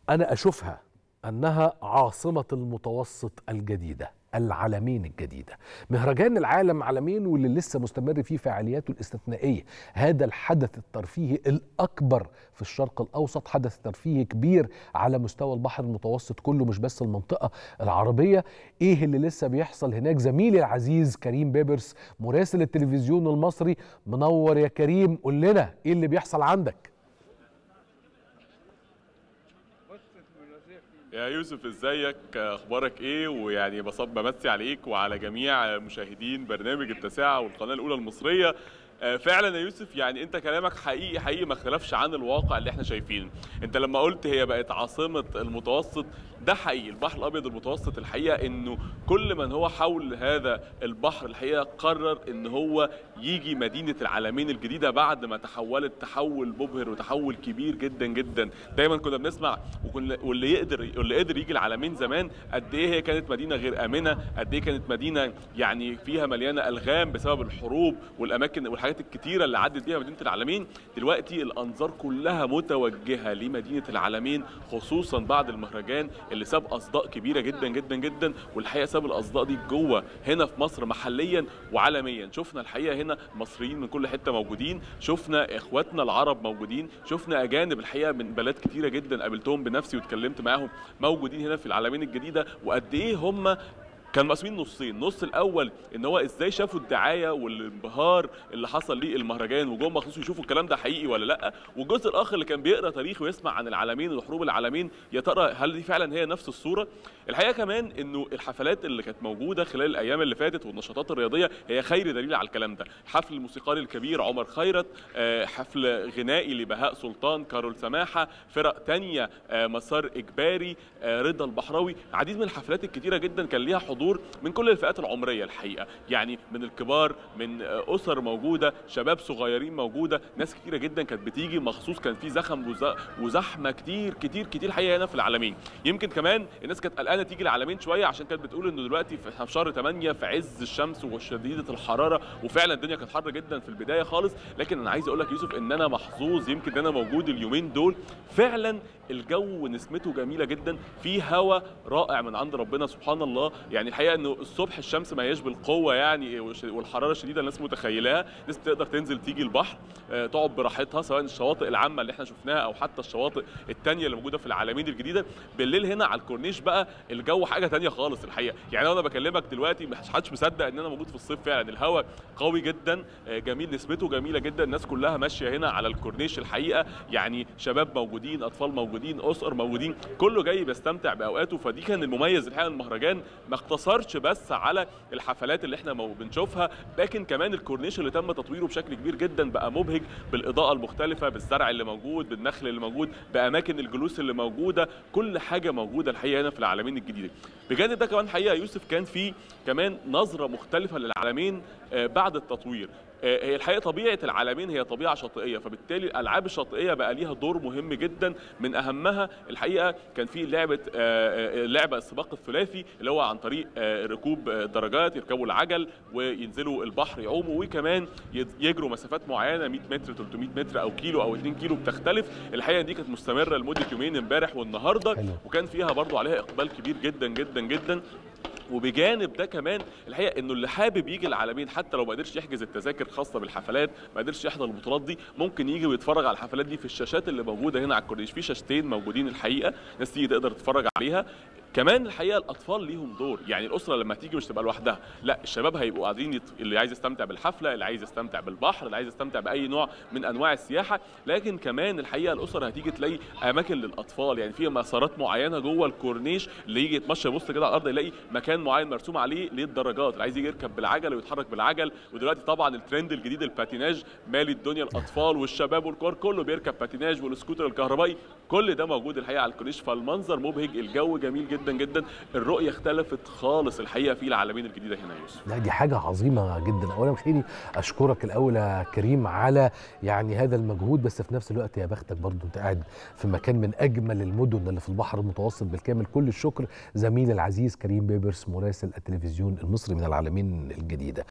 انا اشوفها انها عاصمه المتوسط الجديده العالمين الجديدة مهرجان العالم عالمين واللي لسه مستمر فيه فعالياته الاستثنائية هذا الحدث الترفيهي الأكبر في الشرق الأوسط حدث ترفيهي كبير على مستوى البحر المتوسط كله مش بس المنطقة العربية إيه اللي لسه بيحصل هناك زميلي العزيز كريم بيبرس مراسل التلفزيون المصري منور يا كريم قول لنا إيه اللي بيحصل عندك يا يوسف ازيك اخبارك ايه ويعني بصب بمسي عليك وعلى جميع مشاهدين برنامج التاسعه والقناه الاولى المصريه فعلا يا يوسف يعني انت كلامك حقيقي حقيقي ما اختلفش عن الواقع اللي احنا شايفينه انت لما قلت هي بقت عاصمه المتوسط ده حقيقي البحر الابيض المتوسط الحقيقه انه كل من هو حول هذا البحر الحقيقه قرر ان هو يجي مدينه العالمين الجديده بعد ما تحولت تحول مبهر وتحول كبير جدا جدا دايما كنا بنسمع وكنا واللي يقدر واللي قدر يجي العالمين زمان قد ايه هي كانت مدينه غير امنه قد ايه كانت مدينه يعني فيها مليانه الغام بسبب الحروب والاماكن والحاجات الكتيره اللي عدت بيها مدينه العالمين دلوقتي الانظار كلها متوجهه لمدينه العالمين خصوصا بعد المهرجان اللي ساب اصداء كبيره جدا جدا جدا والحقيقه ساب الاصداء دي جوه هنا في مصر محليا وعالميا شفنا الحقيقه هنا مصريين من كل حته موجودين شفنا اخواتنا العرب موجودين شفنا اجانب الحقيقه من بلاد كتيره جدا قابلتهم بنفسي واتكلمت معاهم موجودين هنا في العالمين الجديده وقد ايه هم كان مقسومين نصين النص الاول ان هو ازاي شافوا الدعايه والانبهار اللي حصل ليه المهرجان وجم مخصوص يشوفوا الكلام ده حقيقي ولا لا والجزء الاخر اللي كان بيقرا تاريخ ويسمع عن العالمين وحروب العالمين يا ترى هل دي فعلا هي نفس الصوره الحقيقه كمان انه الحفلات اللي كانت موجوده خلال الايام اللي فاتت والنشاطات الرياضيه هي خير دليل على الكلام ده حفل الموسيقار الكبير عمر خيرت حفل غنائي لبهاء سلطان كارول سماحه فرق تانية مسار اجباري رضا البحراوي عديد من الحفلات الكتيره جدا كان ليها حضور حضور من كل الفئات العمريه الحقيقه يعني من الكبار من اسر موجوده شباب صغيرين موجوده ناس كتيره جدا كانت بتيجي مخصوص كان في زخم وزحمه كتير كتير كتير حقيقه هنا في العالمين يمكن كمان الناس كانت قلقانه تيجي العالمين شويه عشان كانت بتقول انه دلوقتي في شهر 8 في عز الشمس وشديده الحراره وفعلا الدنيا كانت حر جدا في البدايه خالص لكن انا عايز اقول لك يوسف ان انا محظوظ يمكن ان انا موجود اليومين دول فعلا الجو نسمته جميله جدا في هواء رائع من عند ربنا سبحان الله يعني الحقيقه انه الصبح الشمس ما هياش بالقوه يعني والحراره الشديده الناس متخيلاها الناس تقدر تنزل تيجي البحر تقعد براحتها سواء الشواطئ العامه اللي احنا شفناها او حتى الشواطئ الثانيه اللي موجوده في العالمين الجديده بالليل هنا على الكورنيش بقى الجو حاجه ثانيه خالص الحقيقه يعني انا بكلمك دلوقتي مش حدش مصدق ان انا موجود في الصيف فعلا الهواء قوي جدا جميل نسبته جميله جدا الناس كلها ماشيه هنا على الكورنيش الحقيقه يعني شباب موجودين اطفال موجودين اسر موجودين كله جاي بيستمتع باوقاته فدي كان المميز الحقيقه المهرجان ما اختصرش بس على الحفلات اللي احنا بنشوفها لكن كمان الكورنيش اللي تم تطويره بشكل كبير جدا بقى مبهج بالاضاءه المختلفه بالزرع اللي موجود بالنخل اللي موجود باماكن الجلوس اللي موجوده كل حاجه موجوده الحقيقه هنا في العالمين الجديده بجانب ده كمان حقيقه يوسف كان في كمان نظره مختلفه للعالمين بعد التطوير هي الحقيقه طبيعه العالمين هي طبيعه شاطئيه فبالتالي الالعاب الشاطئيه بقى ليها دور مهم جدا من اهمها الحقيقه كان في لعبه لعبه السباق الثلاثي اللي هو عن طريق ركوب درجات يركبوا العجل وينزلوا البحر يعوموا وكمان يجروا مسافات معينه 100 متر 300 متر او كيلو او 2 كيلو بتختلف الحقيقه دي كانت مستمره لمده يومين امبارح والنهارده وكان فيها برضو عليها اقبال كبير جدا جدا جدا وبجانب ده كمان الحقيقه انه اللي حابب يجي العالمين حتى لو ما قدرش يحجز التذاكر خاصه بالحفلات ما قدرش يحضر البطولات دي ممكن يجي ويتفرج على الحفلات دي في الشاشات اللي موجوده هنا على الكورنيش في شاشتين موجودين الحقيقه ناس تيجي تقدر تتفرج عليها كمان الحقيقه الاطفال ليهم دور يعني الاسره لما تيجي مش تبقى لوحدها لا الشباب هيبقوا قاعدين يت... اللي عايز يستمتع بالحفله اللي عايز يستمتع بالبحر اللي عايز يستمتع باي نوع من انواع السياحه لكن كمان الحقيقه الاسر هتيجي تلاقي اماكن للاطفال يعني في مسارات معينه جوه الكورنيش اللي يجي يتمشى يبص كده على الارض يلاقي مكان معين مرسوم عليه للدرجات اللي عايز يجي يركب بالعجل ويتحرك بالعجل ودلوقتي طبعا الترند الجديد الباتيناج مالي الدنيا الاطفال والشباب والكبار كله بيركب باتيناج والسكوتر الكهربائي كل ده موجود الحقيقه على الكورنيش فالمنظر مبهج الجو جميل جدا جدا الرؤيه اختلفت خالص الحقيقه في العالمين الجديده هنا يا يوسف لا دي حاجه عظيمه جدا اولا خيري اشكرك الاول يا كريم على يعني هذا المجهود بس في نفس الوقت يا بختك برضو انت قاعد في مكان من اجمل المدن اللي في البحر المتوسط بالكامل كل الشكر زميلي العزيز كريم بيبرس مراسل التلفزيون المصري من العالمين الجديده